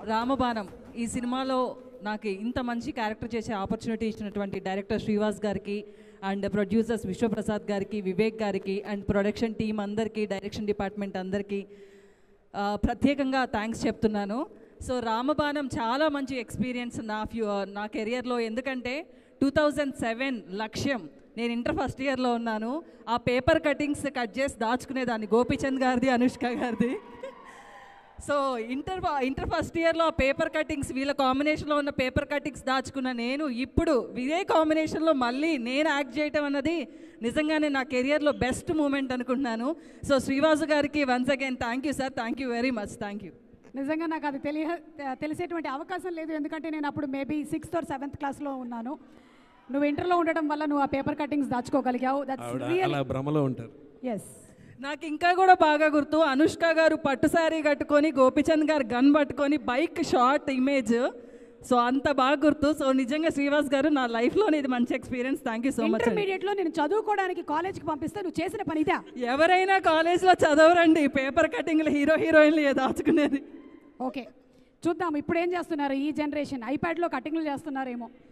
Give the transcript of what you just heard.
రామబాణం ఈ సినిమాలో నాకు ఇంత మంచి క్యారెక్టర్ చేసే ఆపర్చునిటీ ఇచ్చినటువంటి డైరెక్టర్ శ్రీవాస్ గారికి అండ్ ప్రొడ్యూసర్స్ విశ్వప్రసాద్ గారికి వివేక్ గారికి అండ్ ప్రొడక్షన్ టీం అందరికీ డైరెక్షన్ డిపార్ట్మెంట్ అందరికీ ఆ, ప్రత్యేకంగా థ్యాంక్స్ చెప్తున్నాను సో రామబాణం చాలా మంచి ఎక్స్పీరియన్స్ నా ఫ్యూ నా కెరియర్లో ఎందుకంటే టూ థౌజండ్ సెవెన్ లక్ష్యం నేను ఇంటర్ ఫస్ట్ ఇయర్లో ఉన్నాను ఆ పేపర్ కటింగ్స్ కట్ చేసి దాచుకునేదాన్ని గోపీచంద్ గారిది అనుష్క గారిది సో ఇంటర్ ఇంటర్ ఫస్ట్ ఇయర్లో ఆ పేపర్ కటింగ్స్ వీళ్ళ కాంబినేషన్లో ఉన్న పేపర్ కటింగ్స్ దాచుకున్న నేను ఇప్పుడు ఇదే కాంబినేషన్లో మళ్ళీ నేను యాక్ట్ చేయటం అన్నది నిజంగానే నా కెరియర్లో బెస్ట్ మూమెంట్ అనుకుంటున్నాను సో శ్రీవాసు గారికి once again thank you sir thank you very much thank you నిజంగా నాకు అది తెలియ తెలిసేటువంటి అవకాశం లేదు ఎందుకంటే నేను అప్పుడు మేబీ సిక్స్త్ ఆర్ సెవెంత్ క్లాస్లో ఉన్నాను నువ్వు ఇంటర్లో ఉండడం వల్ల నువ్వు ఆ పేపర్ కటింగ్స్ దాచుకోగలిగావు దట్స్ ఆవిడ రియల్ అలా భ్రమలో ఉంటారు ఎస్ నాకు ఇంకా కూడా బాగా గుర్తు అనుష్క గారు పట్టు శారీ కట్టుకొని గోపిచంద్ గారు గన్ పట్టుకొని బైక్ షార్ట్ ఇమేజ్ సో అంత బాగా గుర్తు సో నిజంగా శ్రీవాస్ గారు నా లైఫ్లోనే ఇది మంచి experience thank you so much ఇంటర్మీడియట్లో నేను చదువుకోవడానికి కాలేజ్కి పంపిస్తే నువ్వు చేసిన పని ఇదా ఎవరైనా కాలేజ్లో చదవరండి పేపర్ కటింగ్లు హీరో హీరోయిన్లు ఏ దాచుకునేది ఓకే చూద్దాం ఇప్పుడు ఏం చేస్తున్నారు ఈ జనరేషన్ ఐప్యాడ్లో కటింగ్లు చేస్తున్నారేమో